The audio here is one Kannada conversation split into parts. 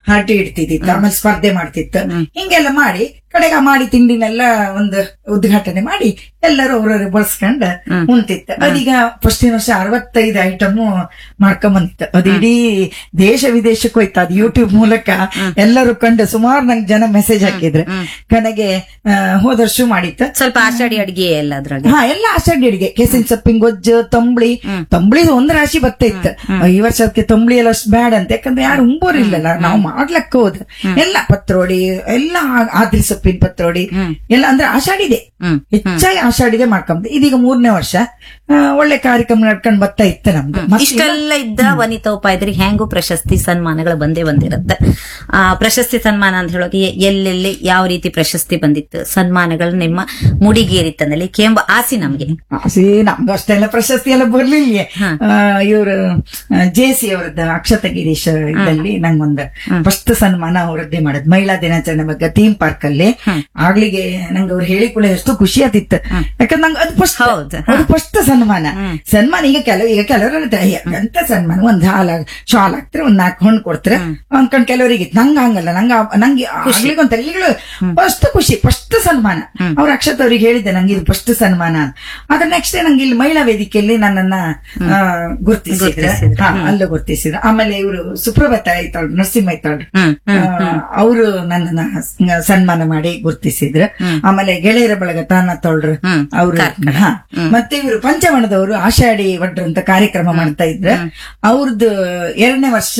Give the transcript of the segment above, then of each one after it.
ಹರಟಿ ಇಡ್ತಿದ್ದಿತ್ತು ಆಮೇಲೆ ಸ್ಪರ್ಧೆ ಮಾಡ್ತಿತ್ತು ಹಿಂಗೆಲ್ಲ ಮಾಡಿ ಕಡೆಗೆ ಆ ಮಾಡಿ ತಿಂಡಿನೆಲ್ಲ ಒಂದು ಉದ್ಘಾಟನೆ ಮಾಡಿ ಎಲ್ಲರೂ ಅವ್ರವ್ರ ಬಳಸ್ಕೊಂಡ್ ಉಂತಿತ್ತು ಅದೀಗ ಫಸ್ಟ್ ವರ್ಷ ಅರವತ್ತೈದು ಐಟಮ್ ಮಾಡ್ಕೊಂಡ್ ಬಂದಿತ್ತು ಅದು ಇಡೀ ದೇಶ ವಿದೇಶಕ್ಕೆ ಹೋಯ್ತು ಅದು ಯೂಟ್ಯೂಬ್ ಮೂಲಕ ಎಲ್ಲರೂ ಕಂಡು ಸುಮಾರು ನಂಗೆ ಜನ ಮೆಸೇಜ್ ಹಾಕಿದ್ರು ಕಡೆಗೆ ಆ, ಹೋದ ವರ್ಷ ಮಾಡಿತ್ತು ಸ್ವಲ್ಪ ಆಷಾಢಿ ಅಡ್ಗೆ ಎಲ್ಲ ಅದ್ರಾಗ ಹಾ ಎಲ್ಲ ಆಷಾಢಿ ಅಡಿಗೆ ಕೆಸಿನ ಸೊಪ್ಪಿನ ಗೊಜ್ಜು ತಂಬಳಿ ತಂಬಳಿ ಒಂದ್ ರಾಶಿ ಬತ್ತ ಇತ್ತು ಈ ವರ್ಷ ಅದಕ್ಕೆ ತಂಬಳಿ ಎಲ್ಲ ಅಷ್ಟು ಬ್ಯಾಡ ಅಂತ ಯಾಕಂದ್ರೆ ಯಾರು ಉಂಬೋರಿಲ್ಲಲ್ಲ ನಾವು ಮಾಡ್ಲಕ್ಕ ಹೋದ್ ಎಲ್ಲ ಪತ್ರೋಡಿ ಎಲ್ಲ ಆ- ಆದ್ರಿ ಸೊಪ್ಪಿನ ಪತ್ರೋಡಿ ಎಲ್ಲ ಅಂದ್ರೆ ಆಷಾಢಿದೆ ಹ್ಮ್. ಹೆಚ್ಚಾಗಿ ಆಷಾಢಿದೆ ಮಾಡ್ಕೊಂಡ್ ಇದೀಗ ಮೂರನೇ ವರ್ಷ ಆ, ಒಳ್ಳೆ ಕಾರ್ಯಕ್ರಮ ನಡ್ಕೊಂಡ್ ಬರ್ತಾ ಇತ್ತು ನಮ್ದು ಮತ್ತೆ ಇಷ್ಟೆಲ್ಲ ಇದ್ದ ವನಿತಾ ಉಪಾಯದ್ರಿಗೆ ಹೆಂಗು ಪ್ರಶಸ್ತಿ ಸನ್ಮಾನಗಳು ಬಂದೇ ಬಂದಿರುತ್ತೆ ಆ ಪ್ರಶಸ್ತಿ ಸನ್ಮಾನ ಅಂತ ಹೇಳೋಕೆ ಎಲ್ಲೆಲ್ಲಿ ಯಾವ ರೀತಿ ಪ್ರಶಸ್ತಿ ಬಂದಿತ್ತು ಸನ್ಮಾನಗಳು ನಿಮ್ಮ ಮುಡಿಗೇರಿತನಲ್ಲಿ ಕೆಂಬ ಆಸಿ ನಮ್ಗೆ ಆಸಿ ನಮ್ದು ಅಷ್ಟೆಲ್ಲ ಪ್ರಶಸ್ತಿ ಎಲ್ಲ ಬರ್ಲಿಲ್ಲ ಇವರು ಜೆ ಸಿ ಅವರದ್ದು ಅಕ್ಷತ ಗಿರೀಶ್ ಇದಲ್ಲಿ ನಂಗೊಂದು ಫಸ್ಟ್ ಸನ್ಮಾನ ಅವರದ್ದೇ ಮಾಡೋದು ಮಹಿಳಾ ದಿನಾಚರಣೆ ಬಗ್ಗೆ ಥೀಮ್ ಪಾರ್ಕ್ ಅಲ್ಲಿ ಆಗ್ಲಿಗೆ ನಂಗೆ ಅವ್ರು ಹೇಳಿ ಕೂಡ ಎಷ್ಟು ಖುಷಿ ಆತಿತ್ತು ಯಾಕಂದ್ರೆ ನಂಗೆ ಅದು ಫಸ್ಟ್ ಹೌದು. ಅದು ಫಸ್ಟ್ ಸನ್ಮಾನ ಸನ್ಮಾನ ಈಗ ಕೆಲವು ಈಗ ಕೆಲವರು ಅಂತ ಸನ್ಮಾನ ಒಂದ್ ಹಾಲ ಶಾಲ್ ಹಾಕ್ತಾರೆ ಒಂದ್ ನಾಲ್ಕು ಹಣ್ಣು ಕೊಡ್ತಾರೆ ಅನ್ಕೊಂಡ್ ಕೆಲವರಿಗೆ ನಂಗ ಹಂಗಲ್ಲ ನಂಗ ನಂಗೆ ಆಗ್ಲಿಗೆ ಒಂದ್ ತಲೆಗಳು ಫಸ್ಟ್ ಖುಷಿ ಫಸ್ಟ್ ಸನ್ಮಾನ ಅವ್ರ ಅಕ್ಷತ್ ಅವ್ರಿಗೆ ಹೇಳಿದ್ದೆ ನಂಗೆ ಇದು ಫಸ್ಟ್ ಸನ್ಮಾನ ಅಂತ. ಅದ್ರ ನೆಕ್ಸ್ಟ್ ಡೇ ನಂಗೆ ಇಲ್ಲಿ ಮಹಿಳಾ ವೇದಿಕೆಯಲ್ಲಿ ನನ್ನನ್ನ ಆ, ಗುರ್ತಿಸಿದ್ರು ಹಾ, ಅಲ್ಲೂ ಗುರ್ತಿಸಿದ್ರು ಆಮೇಲೆ ಇವರು ಸುಪ್ರಭಾತ ಐತಾಳ್ ನರಸಿಂಹ ಐತಾಳ್ ಹ್ಮ್ ಅವರು ನನ್ನನ್ನ ಸ- ಸನ್ಮಾನ ಮಾಡಿ ಗುರ್ತಿಸಿದ್ರು ಆಮೇಲೆ ಗೆಳೆಯರ ಬಳಗ ತಾನ ತೊಳ್ರು ಹ್ಮ್. ಅವರು ಹಾ ಮತ್ತೆ ಇವರು ಪಂಚವಣದವರು ಆಷಾಢಿ ಭಟ್ರು ಅಂತ ಕಾರ್ಯಕ್ರಮ ಮಾಡ್ತಾ ಇದ್ರು ಅವ್ರದ್ದು ಎರಡನೇ ವರ್ಷ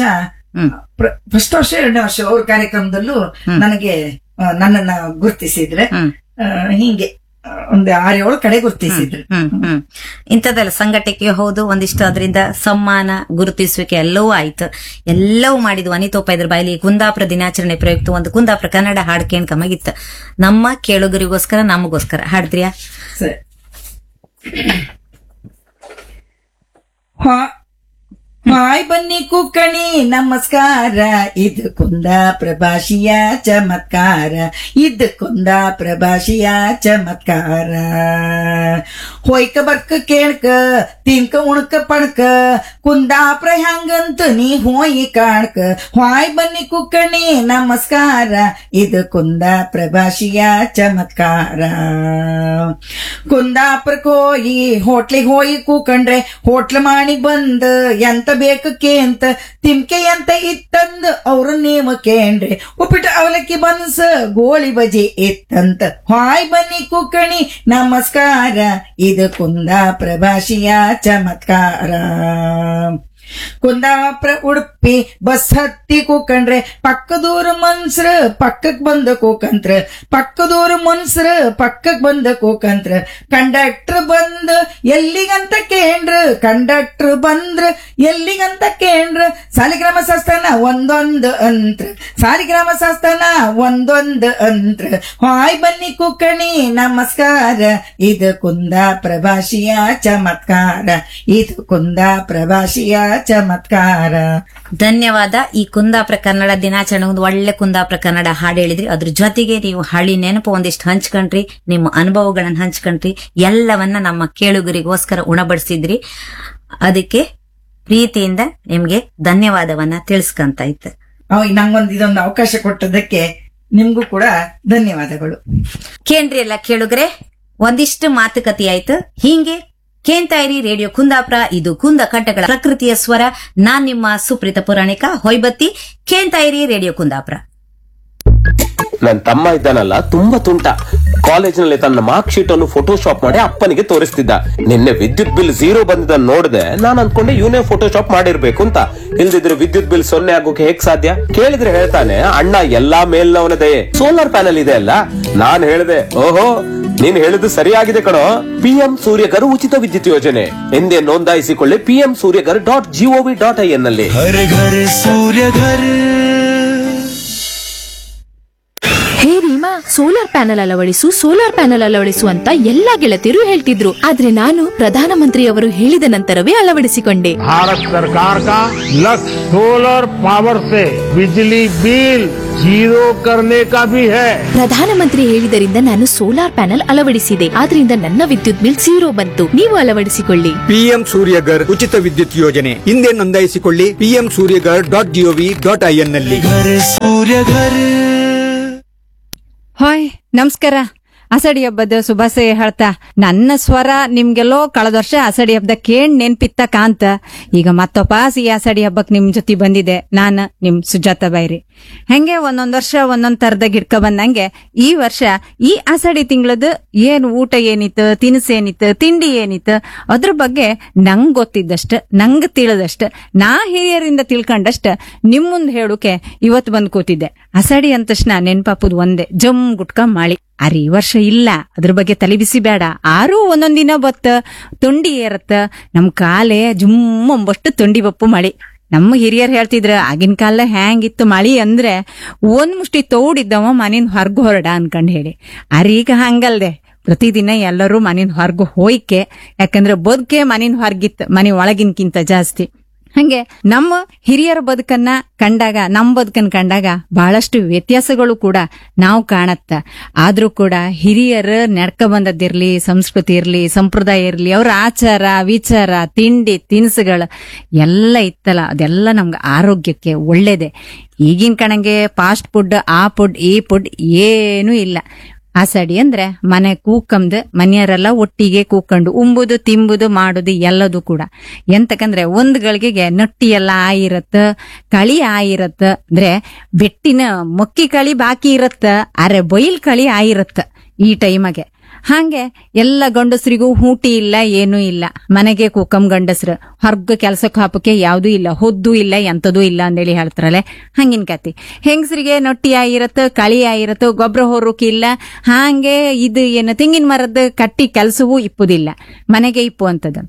ಫಸ್ಟ್ ವರ್ಷ ಎರಡನೇ ವರ್ಷ ಅವ್ರ ಕಾರ್ಯಕ್ರಮದಲ್ಲೂ ನನಗೆ ಆ, ನನ್ನನ್ನ ಗುರ್ತಿಸಿದ್ರೆ ಹ್ಮ್. ಆ, ಹಿಂಗೆ ಆ, ಒಂದು ಆರೇಳು ಕಡೆ ಗುರ್ತಿಸಿದ್ರು ಹ್ಮ್ ಹ್ಮ್ ಇಂಥದ್ದೆಲ್ಲ ಸಂಘಟಕ್ಕೆ ಹೌದು ಒಂದಿಷ್ಟು ಅದರಿಂದ ಸಮ್ಮಾನ ಗುರುತಿಸುವಿಕೆ ಎಲ್ಲವೂ ಆಯ್ತು ಎಲ್ಲವೂ ಮಾಡಿದ್ವು ಅನಿತೋಪ ಇದ್ರ ಬಾಯಲ್ಲಿ ಕುಂದಾಪುರ ದಿನಾಚರಣೆ ಪ್ರಯುಕ್ತ ಒಂದು ಕುಂದಾಪುರ ಕನ್ನಡ ಹಾಡು ಕೇಳ್ಕಮಾಗಿತ್ತು ನಮ್ಮ ಕೇಳುಗರಿಗೋಸ್ಕರ ನಮಗೋಸ್ಕರ ಹಾಡಿದ್ರಿಯಾ ಸರಿ ಹಾ- ಹಾಯ್ ಬನ್ನಿ ಕುಕ್ಕಣಿ ನಮಸ್ಕಾರ ಇದು ಕುಂದಾಪುರ ಭಾಷೆಯ ಚಮತ್ಕಾರ ಇದು ಕುಂದಾಪುರ ಭಾಷೆಯ ಚಮತ್ಕಾರ ಹೊಯ್ಕ ಬರ್ಕ ಕೇಳ್ಕ ತಿನ್ಕ ಉಣ್ಕ ಪಣ್ಕ ಕುಂದಾಪುರ ಹ್ಯಾಂಗಂತ ನೀ ಹೋಯಿ ಕಾಣ್ಕ ಹಾಯ್ ಬನ್ನಿ ಕುಕ್ಕಣಿ ನಮಸ್ಕಾರ ಇದು ಕುಂದಾಪುರ ಭಾಷೆಯ ಚಮತ್ಕಾರ ಕುಂದಾಪುರಕ್ಕೆ ಹೋಗಿ ಹೋಟ್ಲಿಗೆ ಹೋಗಿ ಕೂಕಂಡ್ರೆ ಹೋಟ್ಲ್ ಮಾಡಿ ಬಂದ್ ಎಂತ ಬೇಕಕ್ಕೆ ಅಂತ ತಿಮ್ಕೆ ಎಂತ ಇತ್ತಂದ್ ಅವ್ರ ನೇಮ ಕೇಂಡ್ರೆ ಉಪ್ಪಿಟ್ಟು ಅವಲಕ್ಕಿ ಬನ್ಸ ಗೋಳಿ ಬಜಿ ಇತ್ತಂತ ಹಾಯ್ ಬನ್ನಿ ಕುಕ್ಕಣಿ ನಮಸ್ಕಾರ ಇದು ಕುಂದಾಪುರ ಭಾಷೆಯ ಚಮತ್ಕಾರ ಕುಂದಾಪುರ ಉಡುಪಿ ಬಸ್ ಹತ್ತಿ ಕೂಕಂಡ್ರೆ ಪಕ್ಕದೂರ ಮನ್ಸ್ರ ಪಕ್ಕಕ್ ಬಂದ ಕೂಕಂತ್ರ ಪಕ್ಕದೂರ ಮನ್ಸ್ರ ಪಕ್ಕಕ್ ಬಂದ ಕೂಕಂತ್ರ ಕಂಡಕ್ಟರ್ ಬಂದ ಎಲ್ಲಿಗಂತ ಕೇಂದ್ರ ಕಂಡಕ್ಟರ್ ಬಂದ್ರ ಎಲ್ಲಿಗಂತ ಕೇಂದ್ರ ಸಾಲಿಗ್ರಾಮ ಶಾಸ್ತ್ರನ ಒಂದೊಂದು ಅಂತ್ರ ಸಾಲಿಗ್ರಾಮ ಶಾಸ್ತ್ರನ ಒಂದೊಂದು ಅಂತ್ರ ಹಾಯ್ ಬನ್ನಿ ಕುಕ್ಕಣಿ ನಮಸ್ಕಾರ ಇದು ಕುಂದಾಪುರ ಭಾಷೆಯ ಚಮತ್ಕಾರ ಇದು ಕುಂದಾಪುರ ಭಾಷೆಯ ಚಮತ್ಕಾರ ಧನ್ಯವಾದ ಈ ಕುಂದಾಪುರ ಕನ್ನಡ ದಿನಾಚರಣೆ ಒಂದು ಒಳ್ಳೆ ಕುಂದಾಪುರ ಕನ್ನಡ ಹಾಡು ಹೇಳಿದ್ರಿ ಅದ್ರ ಜೊತೆಗೆ ನೀವು ಹಳ್ಳಿ ನೆನಪು ಒಂದಿಷ್ಟು ಹಂಚ್ಕೊಂಡ್ರಿ ನಿಮ್ಮ ಅನುಭವಗಳನ್ನ ಹಂಚ್ಕೊಂಡ್ರಿ ಎಲ್ಲವನ್ನ ನಮ್ಮ ಕೇಳುಗರಿಗೋಸ್ಕರ ಉಣಬಡಿಸಿದ್ರಿ ಅದಕ್ಕೆ ಪ್ರೀತಿಯಿಂದ ನಿಮ್ಗೆ ಧನ್ಯವಾದವನ್ನ ತಿಳಿಸ್ಕೊಂತ ಇತ್ತು ಅವ್ ನಂಗೊಂದು ಇದೊಂದು ಅವಕಾಶ ಕೊಟ್ಟದಕ್ಕೆ ನಿಮ್ಗೂ ಕೂಡ ಧನ್ಯವಾದಗಳು ಕೇಂದ್ರಿ ಎಲ್ಲ ಕೇಳುಗ್ರೆ ಒಂದಿಷ್ಟು ಮಾತುಕತೆ ಆಯ್ತು ಹೀಗೆ ಕೇಂತಾಯಿರಿ ರೇಡಿಯೋ ಕುಂದಾಪುರ ಇದು ಕುಂದ ಕಟ್ಟಗಳ ಪ್ರಕೃತಿಯ ಸ್ವರ ನಾನ್ ನಿಮ್ಮ ಸುಪ್ರೀತ ಪುರಾಣಿಕ ಹೊಯ್ಬತ್ತಿ ಕೇಂತಾಯಿರಿ ರೇಡಿಯೋ ಕುಂದಾಪುರ ನನ್ ತಮ್ಮ ಇದ್ದಾನಲ್ಲ ತುಂಬಾ ತುಂಟ ಕಾಲೇಜಿನಲ್ಲಿ ತನ್ನ ಮಾರ್ಕ್ ಶೀಟ್ ಅನ್ನು ಫೋಟೋಶಾಪ್ ಮಾಡಿ ಅಪ್ಪನಿಗೆ ತೋರಿಸ್ತಿದ್ದ ನಿನ್ನೆ ವಿದ್ಯುತ್ ಬಿಲ್ ಝೀರೋ ಬಂದಿದ್ದ ನೋಡಿದೆ ನಾನ್ ಅನ್ಕೊಂಡೆ ಇವನೇ ಫೋಟೋಶಾಪ್ ಮಾಡಿರ್ಬೇಕು ಅಂತ ಇಲ್ದಿದ್ರೆ ವಿದ್ಯುತ್ ಬಿಲ್ ಸೊನ್ನೆ ಆಗೋಕೆ ಹೇಗ್ ಸಾಧ್ಯ ಕೇಳಿದ್ರೆ ಹೇಳ್ತಾನೆ ಅಣ್ಣ ಎಲ್ಲಾ ಮೇಲ್ನವನ ದಯೆ ಸೋಲಾರ್ ಪ್ಯಾನಲ್ ಇದೆ ಅಲ್ಲ ನಾನ್ ಹೇಳ್ದೆ ಓಹೋ ನೀನ್ ಹೇಳಿದ್ದು ಸರಿಯಾಗಿದೆ ಕಣೋ ಪಿಎಂ ಸೂರ್ಯಗರ್ ಉಚಿತ ವಿದ್ಯುತ್ ಯೋಜನೆ ಎಂದೇ ನೋಂದಾಯಿಸಿಕೊಳ್ಳಿ PM Suryaghar dot G O V dot I N ನಲ್ಲಿ हर घर सूर्य घर ಹೇ ರೀಮಾ ಸೋಲಾರ್ ಪ್ಯಾನೆಲ್ ಅಳವಡಿಸು ಸೋಲಾರ್ ಪ್ಯಾನೆಲ್ ಅಳವಡಿಸು ಅಂತ ಎಲ್ಲಾ ಗೆಳತಿಯರು ಹೇಳ್ತಿದ್ರು ಆದ್ರೆ ನಾನು ಪ್ರಧಾನಮಂತ್ರಿಯವರು ಹೇಳಿದ ನಂತರವೇ ಅಳವಡಿಸಿಕೊಂಡೆ भारत सरकार का लक्ष्य सोलर पावर से बिजली बिल जीरो करने का भी है ಪ್ರಧಾನಮಂತ್ರಿ ಹೇಳಿದರಿಂದ ನಾನು ಸೋಲಾರ್ ಪ್ಯಾನೆಲ್ ಅಳವಡಿಸಿದೆ ಆದ್ರಿಂದ ನನ್ನ ವಿದ್ಯುತ್ ಬಿಲ್ ಝೀರೋ ಬಂತು ನೀವು ಅಳವಡಿಸಿಕೊಳ್ಳಿ ಪಿಎಂ ಸೂರ್ಯಗರ್ ಉಚಿತ ವಿದ್ಯುತ್ ಯೋಜನೆ ಹಿಂದೆ ನೋಂದಾಯಿಸಿಕೊಳ್ಳಿ PM Suryaghar dot G O V dot I N ನಲ್ಲಿ घर सूर्य घर ಹಾಯ್ ನಮಸ್ಕಾರ ಅಸಡಿ ಹಬ್ಬದ ಶುಭಾಶಯ ಹೇಳ್ತಾ ನನ್ನ ಸ್ವರ ನಿಮ್ಗೆಲ್ಲೋ ಕಳೆದ ವರ್ಷ ಅಸಡಿ ಹಬ್ಬದ ಕೇಳ್ ನೆನ್ಪಿತ್ತ ಕಾಂತ ಈಗ ಮತ್ತೊಪಾಸ್ ಈ ಅಸಡಿ ಹಬ್ಬಕ್ ನಿಮ್ ಜೊತೆ ಬಂದಿದೆ ನಾನು ನಿಮ್ ಸುಜಾತ ಬೈರಿ ಹೆಂಗೆ ಒಂದೊಂದ್ ವರ್ಷ ಒಂದೊಂದ್ ತರದಾಗ ಹಿಡ್ಕ ಬಂದಂಗೆ ಈ ವರ್ಷ ಈ ಅಸಡಿ ತಿಂಗಳದ ಏನ್ ಊಟ ಏನಿತ್ತು ತಿನಿಸು ಏನಿತ್ತು ತಿಂಡಿ ಏನಿತ್ತು ಅದ್ರ ಬಗ್ಗೆ ನಂಗ್ ಗೊತ್ತಿದ್ದಷ್ಟ ನಂಗ್ ತಿಳಿದಷ್ಟ ನಾ ಹಿರಿಯರಿಂದ ತಿಳ್ಕೊಂಡಷ್ಟ ನಿಮ್ ಮುಂದ್ ಹೇಳುಕೆ ಇವತ್ ಬಂದ್ ಕೂತಿದ್ದೆ ಅಸಡಿ ಅಂದ ತಕ್ಷಣ ನೆನ್ಪಾಪುದ್ ಒಂದೇ ಜಮ್ ಗುಟ್ಕ ಮಾಳಿ ಅರೆ ಈ ವರ್ಷ ಇಲ್ಲ ಅದ್ರ ಬಗ್ಗೆ ತಲೆ ಬಿಸಿ ಬೇಡ ಆರೂ ಒಂದೊಂದ್ ದಿನ ಬತ್ತ ತೊಂಡಿ ಏರತ್ತ ನಮ್ ಕಾಲೇ ಜುಮ್ ಅಂಬಷ್ಟು ತೊಂಡಿ ಬಪ್ಪು ಮಳಿ ನಮ್ಮ ಹಿರಿಯರ್ ಹೇಳ್ತಿದ್ರ ಆಗಿನ ಕಾಲ ಹ್ಯಾಂಗಿತ್ತು ಮಳಿ ಅಂದ್ರೆ ಒಂದ್ ಮುಷ್ಟಿ ತೌಡಿದ್ದವ ಮನಿನ್ ಹೊರ್ಗ ಹೊರಡ ಅನ್ಕಂಡ್ ಹೇಳಿ ಅರೆ ಈಗ ಹಂಗಲ್ದೆ ಪ್ರತಿದಿನ ಎಲ್ಲರೂ ಮನಿನ್ ಹೊರ್ಗ ಹೋಯ್ಕೆ ಯಾಕಂದ್ರೆ ಬದುಕೆ ಮನಿನ್ ಹೊರ್ಗಿತ್ತು ಮನೆ ಒಳಗಿನ್ಕಿಂತ ಜಾಸ್ತಿ ಹಂಗೆ ನಮ್ಮ ಹಿರಿಯರ ಬದುಕನ್ನ ಕಂಡಾಗ ನಮ್ಮ ಬದುಕನ್ನ ಕಂಡಾಗ ಬಹಳಷ್ಟು ವ್ಯತ್ಯಾಸಗಳು ಕೂಡ ನಾವು ಕಾಣತ್ತ ಆದ್ರೂ ಕೂಡ ಹಿರಿಯರ ನಡ್ಕ ಬಂದದ್ದಿರ್ಲಿ ಸಂಸ್ಕೃತಿ ಇರ್ಲಿ ಸಂಪ್ರದಾಯ ಇರ್ಲಿ ಅವ್ರ ಆಚಾರ ವಿಚಾರ ತಿಂಡಿ ತಿನಿಸುಗಳು ಎಲ್ಲ ಇತ್ತಲ್ಲ ಅದೆಲ್ಲ ನಮ್ಗೆ ಆರೋಗ್ಯಕ್ಕೆ ಒಳ್ಳೇದೆ ಈಗಿನ ಕಣಂಗೆ ಫಾಸ್ಟ್ ಫುಡ್ ಆ ಫುಡ್ ಈ ಫುಡ್ ಏನೂ ಇಲ್ಲ ಆಸಡಿ ಅಂದ್ರೆ ಮನೆ ಕೂಕಂದ್ ಮನೆಯವರೆಲ್ಲ ಒಟ್ಟಿಗೆ ಕೂಕೊಂಡು ಉಂಬುದು ತಿಂಬುದು ಮಾಡುದು ಎಲ್ಲದು ಕೂಡ ಎಂತಕಂದ್ರೆ ಒಂದ್ ಗಳಿಗೆಗೆ ನಟ್ಟಿ ಎಲ್ಲ ಆಯಿರತ್ತ ಕಳಿ ಆಯಿರತ್ತ ಅಂದ್ರೆ ಬೆಟ್ಟಿನ ಮೊಕ್ಕಿ ಕಳಿ ಬಾಕಿ ಇರತ್ತ ಅರೆ ಬೈಲ್ ಕಳಿ ಆಯಿರತ್ತ ಈ ಟೈಮಗೆ ಹಾಗೆ ಎಲ್ಲ ಗಂಡಸರಿಗೂ ಹೂಟಿ ಇಲ್ಲ ಏನೂ ಇಲ್ಲ ಮನೆಗೆ ಕೂಕಂ ಗಂಡಸ್ರು ಹೊರ್ಗ ಕೆಲ್ಸಕ್ಕೆ ಹಾಪಕ್ಕೆ ಯಾವ್ದೂ ಇಲ್ಲ ಹೊದ್ದು ಇಲ್ಲ ಎಂತದೂ ಇಲ್ಲ ಅಂದೇಳಿ ಹೇಳ್ತಾರಲ್ಲ ಹಂಗಿನ ಕತಿ ಹೆಂಗಸರಿಗೆ ನೊಟ್ಟಿ ಆಗಿರತ್ತ ಕಳಿ ಆಗಿರತ್ತ ಗೊಬ್ಬರ ಹೊರಕ್ಕೆ ಇಲ್ಲ ಹಾಗೆ ಇದು ಏನು ತೆಂಗಿನ ಮರದ ಕಟ್ಟಿ ಕೆಲಸವೂ ಇಪ್ಪುದಿಲ್ಲ ಮನೆಗೆ ಇಪ್ಪು ಅಂತದ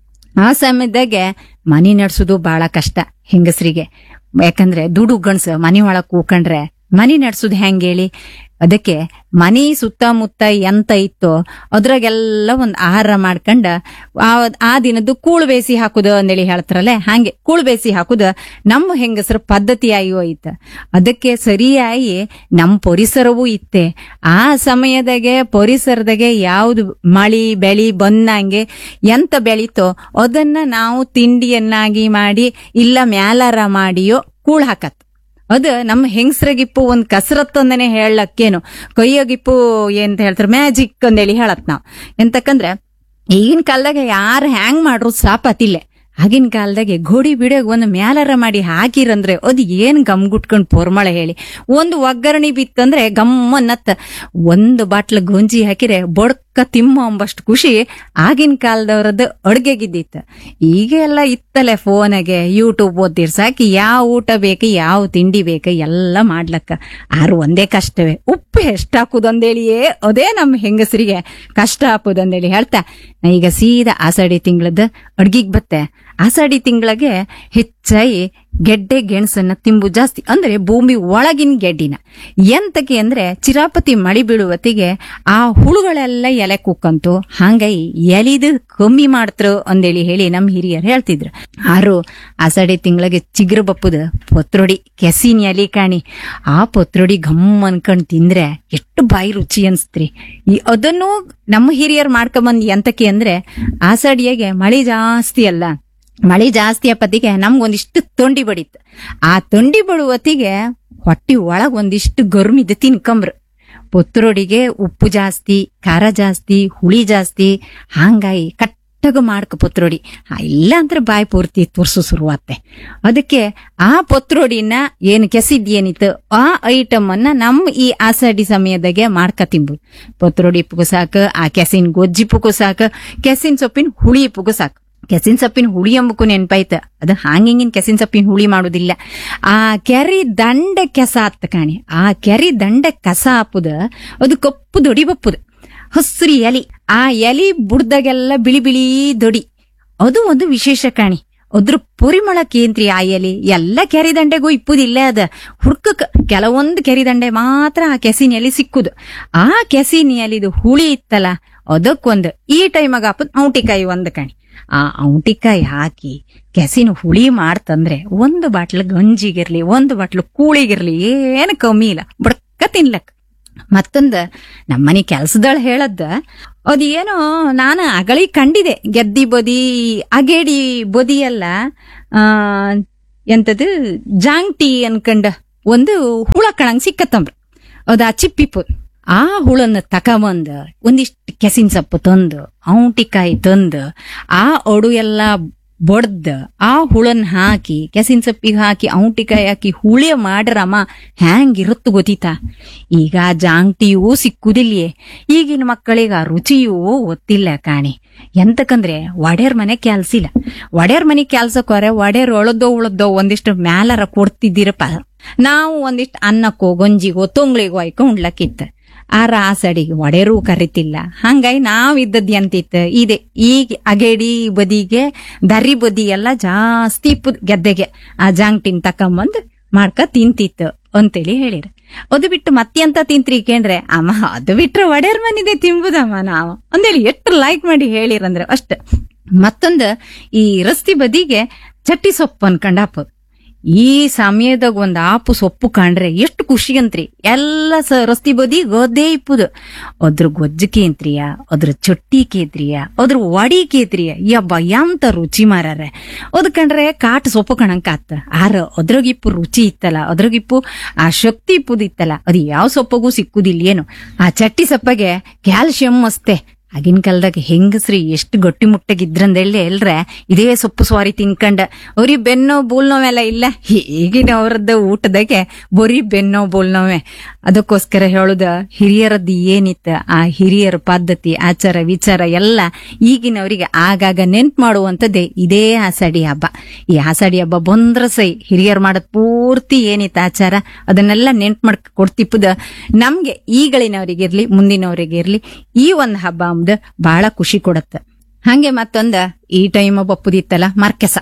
ಆ ಸಮಯದಾಗೆ ಮನಿ ನಡ್ಸೋದು ಬಹಳ ಕಷ್ಟ ಹೆಂಗಸರಿಗೆ ಯಾಕಂದ್ರೆ ದುಡು ಗಣಸ ಮನಿ ಒಳಗ್ ಕೂಕೊಂಡ್ರೆ ಮನಿ ನಡ್ಸೋದು ಹೆಂಗ್ ಹೇಳಿ ಅದಕ್ಕೆ ಮನಿ ಸುತ್ತಮುತ್ತ ಎಂತ ಇತ್ತೋ ಅದ್ರಾಗೆಲ್ಲ ಒಂದ್ ಆಹಾರ ಮಾಡ್ಕೊಂಡ ಆ ಆ ದಿನದ್ದು ಕೂಳು ಬೇಸಿ ಹಾಕುದು ಅಂದೇಳಿ ಹೇಳ್ತಾರಲ್ಲ ಹಾಗೆ ಕೂಳು ಬೇಸಿ ಹಾಕುದ ನಮ್ಮ ಹೆಂಗಸರ ಪದ್ಧತಿಯಾಗಿ ಹೋಯ್ತ ಅದಕ್ಕೆ ಸರಿಯಾಗಿ ನಮ್ಮ ಪರಿಸರವೂ ಇತ್ತೆ ಆ ಸಮಯದಾಗೆ ಪರಿಸರದಾಗೆ ಯಾವ್ದು ಮಳಿ ಬೆಳಿ ಬಂದಂಗೆ ಎಂತ ಬೆಳೀತೋ ಅದನ್ನ ನಾವು ತಿಂಡಿಯನ್ನಾಗಿ ಮಾಡಿ ಇಲ್ಲ ಮ್ಯಾಲಾರ ಮಾಡಿಯೋ ಕೂಳ್ ಹಾಕತ್ ಅದು ನಮ್ಮ ಹೆಂಗಸ್ರಗಿಪ್ಪು ಒಂದ್ ಕಸರತ್ತು ಅಂದನೆ ಹೇಳಕ್ಕೇನು ಕೈಯೋಗಿಪ್ಪು ಏನಂತ ಹೇಳ್ತಾರೆ ಮ್ಯಾಜಿಕ್ ಅಂದೇಳಿ ಹೇಳತ್ ನಾವ್ ಎಂತಕಂದ್ರೆ ಈಗಿನ ಕಾಲದಾಗ ಯಾರು ಹ್ಯಾಂಗ್ ಮಾಡ್ರು ಸಾಪತಿಲ್ಲೆ ಆಗಿನ ಕಾಲದಾಗೆ ಗೋಡಿ ಬಿಡೋಗ್ ಒಂದು ಮ್ಯಾಲರ ಮಾಡಿ ಹಾಕಿರಂದ್ರೆ ಅದು ಏನ್ ಗಮ್ಗುಟ್ಕೊಂಡ್ ಪೊರ್ಮಳ ಹೇಳಿ ಒಂದು ಒಗ್ಗರಣೆ ಬಿತ್ತಂದ್ರೆ ಗಮ್ಮನ್ನತ್ತ ಒಂದು ಬಾಟ್ಲ ಗೊಂಜಿ ಹಾಕಿರೆ ಬೊಡ್ಕ ತಿಮ್ಮ ಅಂಬಷ್ಟು ಖುಷಿ ಆಗಿನ ಕಾಲದವ್ರದ್ದು ಅಡ್ಗೆಗಿದ್ದಿತ್ತು ಈಗ ಎಲ್ಲ ಇತ್ತಲೆ ಫೋನಾಗೆ ಯೂಟ್ಯೂಬ್ ಓದ್ತಿರ್ ಸಾಕಿ ಯಾವ ಊಟ ಬೇಕು ಯಾವ ತಿಂಡಿ ಬೇಕು ಎಲ್ಲ ಮಾಡ್ಲಕ್ಕ ಆರು ಒಂದೇ ಕಷ್ಟವೇ ಉಪ್ಪು ಎಷ್ಟು ಹಾಕುದಂದೇಳಿಯೇ ಅದೇ ನಮ್ಮ ಹೆಂಗಸರಿಗೆ ಕಷ್ಟ ಹಾಕುದಂದೇಳಿ ಹೇಳ್ತಾ ನಾ ಈಗ ಸೀದಾ ಆಷಾಢಿ ತಿಂಗಳದ ಅಡ್ಗಿಗ್ ಬತ್ತೆ ಆಷಾಢಿ ತಿಂಗಳಿಗೆ ಹೆಚ್ಚಾಗಿ ಗೆಡ್ಡೆ ಗೆಣಸನ್ನ ತಿಂಬು ಜಾಸ್ತಿ ಅಂದ್ರೆ ಭೂಮಿ ಒಳಗಿನ ಗೆಡ್ಡಿನ ಎಂತಕ್ಕೆ ಅಂದ್ರೆ ಚಿರಾಪತಿ ಮಳಿ ಬೀಳುವತ್ತಿಗೆ ಆ ಹುಳುಗಳೆಲ್ಲ ಎಲೆ ಕುಕ್ಕಂತು ಹಂಗಾಗಿ ಎಲಿದು ಕಮ್ಮಿ ಮಾಡ್ತರು ಅಂದೇಳಿ ಹೇಳಿ ನಮ್ ಹಿರಿಯರು ಹೇಳ್ತಿದ್ರು ಆರು ಆಷಾಢಿ ತಿಂಗಳಿಗೆ ಚಿಗುರು ಬಪ್ಪುದ ಪತ್ರೊಡಿ ಕೆಸಿನ ಎಲಿ ಕಾಣಿ ಆ ಪತ್ರೊಡಿ ಘಮ್ ಅನ್ಕೊಂಡ್ ತಿಂದ್ರೆ ಎಷ್ಟು ಬಾಯಿ ರುಚಿ ಅನ್ಸ್ತ್ರಿ ಈ ಅದನ್ನು ನಮ್ಮ ಹಿರಿಯರು ಮಾಡ್ಕೊಂಬಂದ್ ಎಂತಕ್ಕೆ ಅಂದ್ರೆ ಆಷಾಢಿಯಾಗೆ ಮಳಿ ಜಾಸ್ತಿ ಅಲ್ಲ ಮಳಿ ಜಾಸ್ತಿ ಅಪ್ಪತ್ತಿಗೆ ನಮ್ಗೊಂದಿಷ್ಟು ತೊಂಡಿ ಬಡಿತ್ತು ಆ ತೊಂಡಿ ಬಡುವತ್ತಿಗೆ ಹೊಟ್ಟಿ ಒಳಗ್ ಒಂದಿಷ್ಟು ಗರ್ಮಿದ್ದು ತಿನ್ಕಂಬ್ರು ಪೊತ್ರೊಡಿಗೆ ಉಪ್ಪು ಜಾಸ್ತಿ ಖಾರ ಜಾಸ್ತಿ ಹುಳಿ ಜಾಸ್ತಿ ಹಾಂಗಾಗಿ ಕಟ್ಟಗ ಮಾಡ್ಕ ಪೊತ್ರೊಡಿ ಆ, ಇಲ್ಲ ಅಂದ್ರೆ ಬಾಯಿ ಪೂರ್ತಿ ತುರ್ಸು ಶುರುವಾತ್ತೆ ಅದಕ್ಕೆ ಆ ಪೊತ್ರೊಡಿನ ಏನು ಕೆಸಿದ್ ಏನಿತ್ತು ಆ ಐಟಮ್ ಅನ್ನ ನಮ್ಮ ಈ ಆಷಾಢಿ ಸಮಯದಾಗೆ ಮಾಡ್ಕ ತಿಂಬುದು ಪೊತ್ರೊಡಿ ಪುಗು ಸಾಕು ಆ ಕೆಸಿನ ಗೊಜ್ಜಿ ಪುಗು ಸಾಕು ಕೆಸಿನ ಸೊಪ್ಪಿನ ಹುಳಿ ಪುಗು ಸಾಕು ಕೆಸಿನ ಸೊಪ್ಪಿನ ಹುಳಿ ಎಂಬಕ್ಕೂ ನೆನ್ಪಾಯ್ತ ಅದು ಹಾಂಗಿಂಗಿನ ಕೆಸಿನ ಸೊಪ್ಪಿನ ಹುಳಿ ಮಾಡುದಿಲ್ಲ ಆ ಕೆರಿ ದಂಡ ಕೆಸ ಆತ್ತ ಕಾಣಿ ಆ ಕೆರಿ ದಂಡ ಕಸ ಹಾಪುದ ಅದು ಕಪ್ಪು ದೊಡಿ ಬಪ್ಪುದು ಹಸ್ರಿ ಎಲಿ ಆ ಎಲಿ ಬುಡ್ದಾಗೆಲ್ಲ ಬಿಳಿ ಬಿಳಿ ದೊಡಿ ಅದು ಒಂದು ವಿಶೇಷ ಕಾಣಿ ಅದ್ರ ಪರಿಮಳ ಕೇಂದ್ರಿ ಆ ಎಲಿ ಎಲ್ಲ ಕೆರಿ ದಂಡೆಗೂ ಇಪ್ಪುದಿಲ್ಲ ಅದ ಹುಡ್ಕಕ್ ಕೆಲವೊಂದು ಕೆರಿ ದಂಡೆ ಮಾತ್ರ ಆ ಕೆಸಿನ ಎಲಿ ಸಿಕ್ಕುದು ಆ ಕೆಸಿನ ಎಲಿದು ಹುಳಿ ಇತ್ತಲ್ಲ ಅದಕ್ಕೊಂದು ಈ ಟೈಮಾಗ ಹಾಪುದ್ ಔಟಿಕಾಯಿ ಒಂದ್ ಕಾಣಿ ಆ ಔಟಿಕಾಯಿ ಹಾಕಿ ಕೆಸಿನ ಹುಳಿ ಮಾಡ್ತಂದ್ರೆ ಒಂದು ಬಾಟ್ಲು ಗಂಜಿಗಿರ್ಲಿ ಒಂದು ಬಾಟ್ಲು ಕೂಳಿಗಿರ್ಲಿ ಏನು ಕಮ್ಮಿ ಇಲ್ಲ ಬಡ್ಕ ತಿನ್ಲಕ್ ಮತ್ತೊಂದ ನಮ್ಮನೆ ಕೆಲ್ಸದಳ ಹೇಳದ್ದ ಅದೇನೋ ನಾನು ಅಗಳಿ ಕಂಡಿದೆ ಗೆದ್ದಿ ಬದಿ ಅಗೇಡಿ ಬದಿ ಎಲ್ಲ ಆ ಎಂತದು ಜಾಂಗ್ಟಿ ಅನ್ಕಂಡ ಒಂದು ಹುಳ ಕಣಂಗ್ ಸಿಕ್ಕತ್ತಂಬ್ರ ಅದ ಚಿಪ್ಪಿಪು ಆ ಹುಳನ್ನ ತಕಬಂದ ಒಂದಿಷ್ಟು ಕೆಸಿನ ಸೊಪ್ಪು ತಂದು ಔಟಿಕಾಯಿ ತಂದು ಆ ಒಡು ಎಲ್ಲ ಬಡ್ದ ಆ ಹುಳನ್ ಹಾಕಿ ಕೆಸಿನ ಸೊಪ್ಪಿಗೆ ಹಾಕಿ ಔಟಿಕಾಯಿ ಹಾಕಿ ಹುಳಿ ಮಾಡ್ರಮ್ಮ ಹ್ಯಾಂಗಿರುತ್ತು ಗೊತ್ತಿತಾ ಈಗ ಆ ಜಾಂಗ್ಟಿಯೂ ಸಿಕ್ಕುದಿಲ್ಯೇ ಈಗಿನ ಮಕ್ಕಳಿಗೆ ಆ ರುಚಿಯೂ ಗೊತ್ತಿಲ್ಲ ಕಾಣಿ ಎಂತಕಂದ್ರೆ ಒಡೆಯರ್ ಮನೆ ಕೆಲ್ಸಿಲ್ಲ ಒಡೆಯರ್ ಮನೆ ಕೆಲ್ಸಕ್ಕೋರೆ ಒಡೆಯರ್ ಒಳದೋ ಉಳದೋ ಒಂದಿಷ್ಟು ಮ್ಯಾಲರ ಕೊಡ್ತಿದ್ದೀರಪ್ಪ ನಾವು ಒಂದಿಷ್ಟು ಅನ್ನಕ್ಕೋ ಗಂಜಿಗೋ ತೊಂಗ್ಳಿಗೋ ಆಯ್ಕೊ ಉಣ್ಲಕ್ಕಿತ್ತ ಆ ರಾಸಡಿಗೆ ಒಡೆರೂ ಕರಿತಿಲ್ಲ ಹಂಗಾಗಿ ನಾವ್ ಇದ್ದದ್ ಎಂತಿತ್ತು ಇದೆ ಈಗ ಅಗೇಡಿ ಬದಿಗೆ ದರಿ ಬದಿ ಎಲ್ಲ ಜಾಸ್ತಿ ಇಪ್ಪುದ್ ಗೆದ್ದೆಗೆ ಆ ಜಾಂಗ್ಟಿನ್ ತಕೊಂಬಂದ್ ಮಾಡ್ಕ ತಿಂತಿತ್ತು ಅಂತೇಳಿ ಹೇಳಿರ ಅದು ಬಿಟ್ಟು ಮತ್ತೆಂತ ತಿಂತ್ರಿ ಕೇಂದ್ರೆ ಅಮ್ಮ ಅದು ಬಿಟ್ರೆ ಒಡೆಯರ್ ಮನಿದೆ ತಿಂಬುದಮ್ಮ ನಾವು ಅಂದೇಳಿ ಎಷ್ಟು ಲೈಕ್ ಮಾಡಿ ಹೇಳಿರಂದ್ರೆ ಅಷ್ಟ ಮತ್ತೊಂದು ಈ ರಸ್ತಿ ಬದಿಗೆ ಚಟ್ಟಿ ಸೊಪ್ಪು ಅನ್ಕೊಂಡ್ ಹಾಕೋದು ಈ ಸಮಯದಾಗ ಒಂದ್ ಆಪು ಸೊಪ್ಪು ಕಂಡ್ರೆ ಎಷ್ಟು ಖುಷಿ ಅಂತ್ರಿ ಎಲ್ಲ ಸ ರಸ್ತಿ ಬದಿ ಗದ್ದೆ ಇಪ್ಪುದು ಅದ್ರ ಗೊಜ್ಜು ಕೇಂತ್ರಿಯ ಅದ್ರ ಚೊಟ್ಟಿ ಕೇತ್ರಿಯ ಅದ್ರ ವಡಿ ಕೇತ್ರಿಯ ಯಬ್ಬ ಎಂತ ರುಚಿ ಮಾರಾರೆ ಅದ್ ಕಂಡ್ರೆ ಕಾಟ್ ಸೊಪ್ಪು ಕಣಂಕ ಆತ ಆರ ಅದ್ರಗಿಪ್ಪು ರುಚಿ ಇತ್ತಲ್ಲ ಅದ್ರಗಿಪ್ಪು ಆ ಶಕ್ತಿ ಇಪ್ಪುದು ಇತ್ತಲ್ಲ ಅದು ಯಾವ ಸೊಪ್ಪಗೂ ಸಿಕ್ಕುದಿಲ್ಲ ಏನು ಆ ಚಟ್ಟಿ ಸೊಪ್ಪಗೆ ಕ್ಯಾಲ್ಸಿಯಂ ಅಸ್ತೆ ಆಗಿನ ಕಾಲದಾಗ ಹೆಂಗಸ್ರಿ ಎಷ್ಟು ಗಟ್ಟಿ ಮುಟ್ಟಗಿದ್ರಂದೇಳಿ ಎಲ್ರೆ ಇದೇ ಸೊಪ್ಪು ಸ್ವಾರಿ ತಿನ್ಕಂಡ ಅವ್ರಿಗೆ ಬೆನ್ನೋ ಬೋಲ್ನೋವೆಲ್ಲ ಇಲ್ಲ ಈಗಿನ ಅವ್ರದ್ದು ಊಟದಾಗೆ ಬರೀ ಬೆನ್ನೋ ಬೋಲ್ನೋವೆ ಅದಕ್ಕೋಸ್ಕರ ಹೇಳುದ ಹಿರಿಯರದ್ದು ಏನಿತ್ತ ಆ ಹಿರಿಯರ ಪದ್ಧತಿ ಆಚಾರ ವಿಚಾರ ಎಲ್ಲ ಈಗಿನವರಿಗೆ ಆಗಾಗ ನೆನ್ಪು ಮಾಡುವಂತದ್ದೇ ಇದೇ ಆಸಾಡಿ ಹಬ್ಬ ಈ ಆಸಾಡಿ ಹಬ್ಬ ಬಂದ್ರ ಸೈ ಹಿರಿಯರ್ ಮಾಡದ್ ಪೂರ್ತಿ ಏನಿತ್ತು ಆಚಾರ ಅದನ್ನೆಲ್ಲ ನೆನ್ಪು ಮಾಡ್ಕ ಕೊಡ್ತಿಪ್ಪದ ನಮ್ಗೆ ಈಗಳಿನವರಿಗಿರ್ಲಿ ಮುಂದಿನವರಿಗಿರ್ಲಿ ಈ ಒಂದ್ ಹಬ್ಬ ಅಂಬುದು ಬಹಳ ಖುಷಿ ಕೊಡತ್ತ ಹಂಗೆ ಮತ್ತೊಂದ ಈ ಟೈಮ್ ಬಪ್ಪುದಿತ್ತಲ್ಲ ಮರ್ಕೆಸ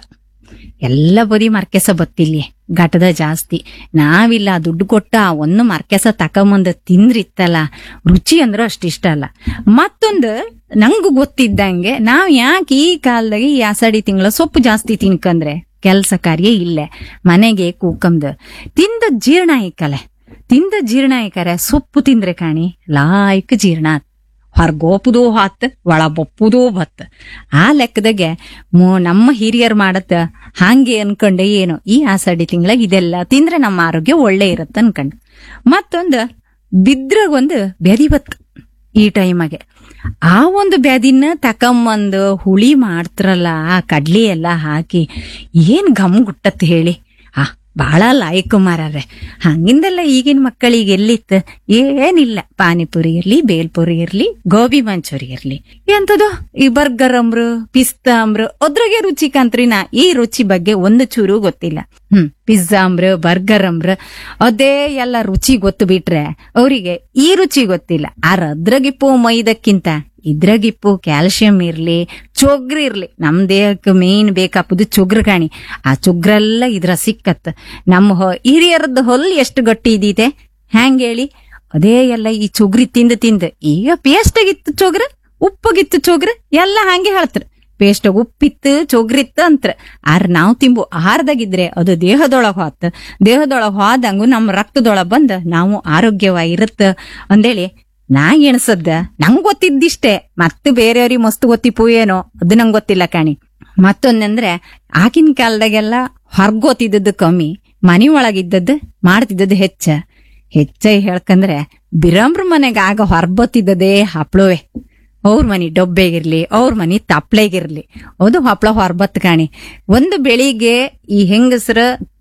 ಎಲ್ಲ ಬದಿ ಮರ್ಕೆಸ ಬತ್ತಿಲ್ಲಿ ಘಟದ ಜಾಸ್ತಿ ನಾವಿಲ್ಲ ದುಡ್ಡು ಕೊಟ್ಟ ಆ ಒಂದು ಮರ್ಕೆಸ ತಕೊಂಬಂದ ತಿಂದ್ರಿತ್ತಲ್ಲ ರುಚಿ ಅಂದ್ರೆ ಅಷ್ಟಿಷ್ಟ ಅಲ್ಲ ಮತ್ತೊಂದು ನಂಗೂ ಗೊತ್ತಿದ್ದಂಗೆ ನಾವ್ ಯಾಕೆ ಈ ಕಾಲದಾಗ ಈ ಆಸಾಡಿ ತಿಂಗಳ ಸೊಪ್ಪು ಜಾಸ್ತಿ ತಿನ್ಕಂದ್ರೆ ಕೆಲ್ಸ ಕಾರ್ಯ ಇಲ್ಲೇ ಮನೆಗೆ ಕೂಕಂದು ತಿಂದ ಜೀರ್ಣ ಐಕಲೆ ತಿಂದ ಜೀರ್ಣ ಐಕರೆ ಸೊಪ್ಪು ತಿಂದ್ರೆ ಕಾಣಿ ಲಾಯ್ಕ್ ಜೀರ್ಣ ಆತ್. ಹೊರ್ಗೋಪುದೂ ಹೊತ್ ಒಳ ಬಪ್ಪುದೂ ಬತ್ ಆ ಲೆಕ್ಕದಾಗೆ ಮು- ನಮ್ಮ ಹಿರಿಯರ್ ಮಾಡತ್ತ ಹಾಗೆ ಅನ್ಕೊಂಡೆ ಏನು ಈ ಆಷಾಢಿ ತಿಂಗಳಾಗ ಇದೆಲ್ಲ ತಿಂದ್ರೆ ನಮ್ಮ ಆರೋಗ್ಯ ಒಳ್ಳೆ ಇರತ್ತ ಅನ್ಕಂಡ್ ಮತ್ತೊಂದು ಬಿದ್ರಾಗ ಒಂದು ಬೆದಿ ಬತ್ ಈ ಟೈಮಾಗೆ ಆ ಒಂದು ಬ್ಯಾದಿನ ತಕೊಂಬಂದು ಹುಳಿ ಮಾಡ್ತಾರಲ್ಲ ಆ ಕಡ್ಲಿ ಎಲ್ಲ ಹಾಕಿ ಏನ್ ಘಮ್ ಗುಟ್ಟತ್ ಹೇಳಿ ಆ ಬಹಳ ಲಾಯಕ್ ಮಾರಾರೆ ಹಂಗಿಂದೆಲ್ಲ ಈಗಿನ ಮಕ್ಕಳಿಗೆ ಎಲ್ಲಿತ್ತು ಏನಿಲ್ಲ ಪಾನಿಪುರಿ ಇರ್ಲಿ ಬೇಲ್ಪುರಿ ಇರ್ಲಿ ಗೋಬಿ ಮಂಚೂರಿ ಇರ್ಲಿ ಎಂತದು ಈ ಬರ್ಗರ್ ಅಂಬ್ರು ಪಿಸ್ತಾ ಅಂಬ್ರು ಅದ್ರಾಗೆ ರುಚಿ ಕಂತ್ರಿ ನಾ ಈ ರುಚಿ ಬಗ್ಗೆ ಒಂದು ಚೂರು ಗೊತ್ತಿಲ್ಲ ಹ್ಮ್ ಪಿಜ್ಜಾ ಅಂಬ್ರ ಬರ್ಗರ್ ಅಂಬ್ರ ಅದೇ ಎಲ್ಲ ರುಚಿ ಗೊತ್ತು ಬಿಟ್ರೆ ಅವರಿಗೆ ಈ ರುಚಿ ಗೊತ್ತಿಲ್ಲ ಆರ ಅದ್ರಾಗಿಪ್ಪು ಮೈದಕ್ಕಿಂತ ಇದ್ರಾಗಿಪ್ಪು ಕ್ಯಾಲ್ಸಿಯಂ ಇರ್ಲಿ ಚೊಗ್ರು ಇರ್ಲಿ ನಮ್ ದೇಹಕ್ಕೆ ಮೇನ್ ಬೇಕಾಪುದು ಚೊಗ್ರು ಕಾಣಿ ಆ ಚೊಗ್ರೆಲ್ಲ ಇದ್ರ ಸಿಕ್ಕತ್ ನಮ್ಮ ಹೊ- ಹಿರಿಯರದ್ದು ಹೊಲ್ ಎಷ್ಟು ಗಟ್ಟಿ ಇದೀತೆ ಹ್ಯಾಂಗ್ ಹೇಳಿ ಅದೇ ಎಲ್ಲ ಈ ಚೊಗ್ರಿ ತಿಂದು ತಿಂದು ಈಗ ಪೇಸ್ಟಾಗಿತ್ತು ಚೊಗ್ರ ಉಪ್ಪಗಿತ್ತು ಚೊಗ್ರ ಎಲ್ಲ ಹಂಗೆ ಹೇಳ್ತಾರ ಪೇಸ್ಟ್ ಉಪ್ಪಿತ್ತು ಚೊಗ್ರಿತ್ತು ಅಂತ್ರ ಆರ್ ನಾವು ತಿಂಬು ಆಹಾರದಾಗಿದ್ರೆ ಅದು ದೇಹದೊಳಗ್ ಹೋತ್ ದೇಹದೊಳಗ್ ಹೋದಂಗು ನಮ್ಮ ರಕ್ತದೊಳಗ್ ಬಂದ್ ನಾವು ಆರೋಗ್ಯವಾಗಿರುತ್ತ ಅಂದೇಳಿ ನಾ ಎಣಸದ್ದ ನಂಗ್ ಗೊತ್ತಿದ್ದಿಷ್ಟೇ ಮತ್ತೆ ಬೇರೆಯವ್ರಿಗೆ ಮಸ್ತ್ ಗೊತ್ತಿಪ್ಪು ಏನೋ ಅದು ನಂಗ್ ಗೊತ್ತಿಲ್ಲ ಕಾಣಿ ಮತ್ತೊಂದಂದ್ರೆ ಆಗಿನ ಕಾಲದಾಗೆಲ್ಲ ಹೊರ್ಗೋತಿದ್ದದ್ದು ಕಮ್ಮಿ ಮನಿ ಒಳಗಿದ್ದದ್ದು ಮಾಡ್ತಿದ್ದದ್ದು ಹೆಚ್ಚ ಹೆಚ್ಚ ಹೇಳ್ಕಂದ್ರೆ ಬಿರಂಬ್ರ ಮನೆಗೆ ಆಗ ಹೊರ್ಬತ್ತಿದ್ದದೇ ಹಪ್ಳುವೆ ಅವ್ರ ಮನಿ ಡೊಬ್ಬೆಗಿರ್ಲಿ ಅವ್ರ ಮನಿ ತಪ್ಲೆಗಿರ್ಲಿ ಅದು ಹಪ್ಳ ಹೊರ್ಬತ್ ಕಾಣಿ ಒಂದು ಬೆಳಿಗ್ಗೆ ಈ ಹೆಂಗಸರ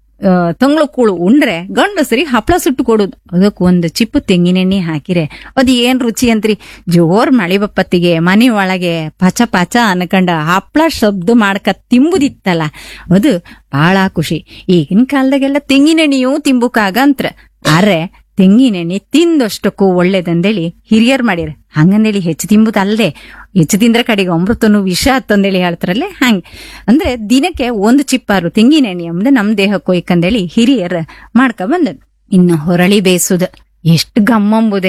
ತಂಗ್ಳು ಕೂಳು ಉಂಡ್ರೆ ಗಂಡಸರಿ ಹಪ್ಳ ಸುಟ್ಟು ಕೊಡುದು ಅದಕ್ಕೆ ಒಂದು ಚಿಪ್ಪು ತೆಂಗಿನೆಣ್ಣೆ ಹಾಕಿರೆ ಅದು ಏನ್ ರುಚಿ ಅಂತ್ರಿ ಜೋರ್ ಮಳಿ ಬಪ್ಪತ್ತಿಗೆ ಮನೆ ಒಳಗೆ ಪಚ ಪಚ ಅನ್ಕಂಡ ಹಪ್ಳ ಶಬ್ದ ಮಾಡ್ಕ ತಿಂಬುದಿತ್ತಲ್ಲ ಅದು ಬಹಳ ಖುಷಿ ಈಗಿನ ಕಾಲದಾಗೆಲ್ಲ ತೆಂಗಿನೆಣ್ಣೆಯೂ ತಿಂಬುಕಾಗಂತ್ರ ಆರೆ ತೆಂಗಿನೆಣ್ಣೆ ತಿಂದಷ್ಟಕ್ಕೂ ಒಳ್ಳೇದಂದೇಳಿ ಹಿರಿಯರ್ ಮಾಡಿರ ಹಂಗಂದೇಳಿ ಹೆಚ್ಚು ತಿಂಬುದಲ್ದೆ ಹೆಚ್ಚು ತಿಂದ್ರೆ ಕಡೆಗೆ ಅಮೃತನು ವಿಷ ಅಂತಂದೇಳಿ ಹೇಳ್ತಾರಲ್ಲೇ ಹಂಗೆ ಅಂದ್ರೆ ದಿನಕ್ಕೆ ಒಂದು ಚಿಪ್ಪಾರು ತೆಂಗಿನೆಣ್ಣೆ ಅಂಬುದು ನಮ್ ದೇಹಕ್ಕೆ ಕೊಯ್ಕಂದೇಳಿ ಹಿರಿಯರ್ ಮಾಡ್ಕ ಬಂದದ್ ಇನ್ನು ಹೊರಳಿ ಬೇಯಿಸುದ ಎಷ್ಟು ಗಮ್ಮಂಬುದೆ